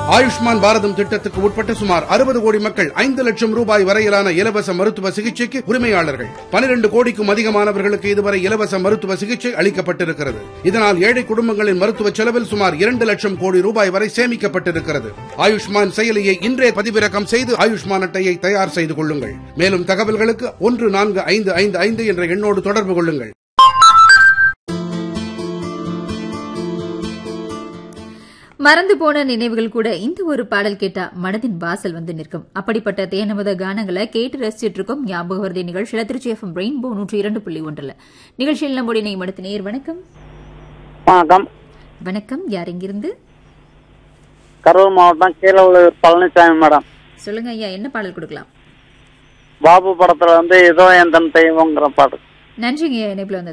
ஆயுஷ்மான் பாரதம் திட்டத்துக்கு உட்பட்ட சுமார் அறுபது கோடி மக்கள் ஐந்து லட்சம் ரூபாய் வரையிலான இலவச மருத்துவ சிகிச்சைக்கு உரிமையாளர்கள் பனிரெண்டு கோடிக்கும் அதிகமானவர்களுக்கு இதுவரை இலவச மருத்துவ சிகிச்சை அளிக்கப்பட்டிருக்கிறது இதனால் ஏழை குடும்பங்களின் மருத்துவ செலவில் சுமார் இரண்டு லட்சம் கோடி ரூபாய் வரை சேமிக்கப்பட்டிருக்கிறது ஆயுஷ்மான் செயலியை இன்றே பதிவிறக்கம் செய்து ஆயுஷ்மான் அட்டையை தயார் செய்து கொள்ளுங்கள் மேலும் தகவல்களுக்கு ஒன்று நான்கு ஐந்து ஐந்து ஐந்து என்ற எண்ணோடு தொடர்பு கொள்ளுங்கள் மறந்து போன நினைவுகள் கூட இந்த ஒரு பாடல் கேட்டா மனதின் வாசல் வந்து நிற்கும் அப்படிப்பட்ட தேனமத கானங்களை கேட்டு ரசிச்சிட்டு இருக்கோம் ஞாபக வருதை நிகழ்ச்சியில திருச்சி எஃப்எம் ரெயின்போ நூற்றி இரண்டு புள்ளி ஒன்றுல நிகழ்ச்சியில் நம்முடைய இணையம் அடுத்த நேர் வணக்கம் வணக்கம் வணக்கம் யார் இங்கிருந்து கரூர் மாவட்டம் கீழவள்ளூர் பழனிசாமி மேடம் சொல்லுங்க ஐயா என்ன பாடல் கொடுக்கலாம் பாபு படத்துல வந்து ஏதோ என் தன் தெய்வங்கிற பாட்டு நன்றிங்க ஐயா இணைப்புல வந்தது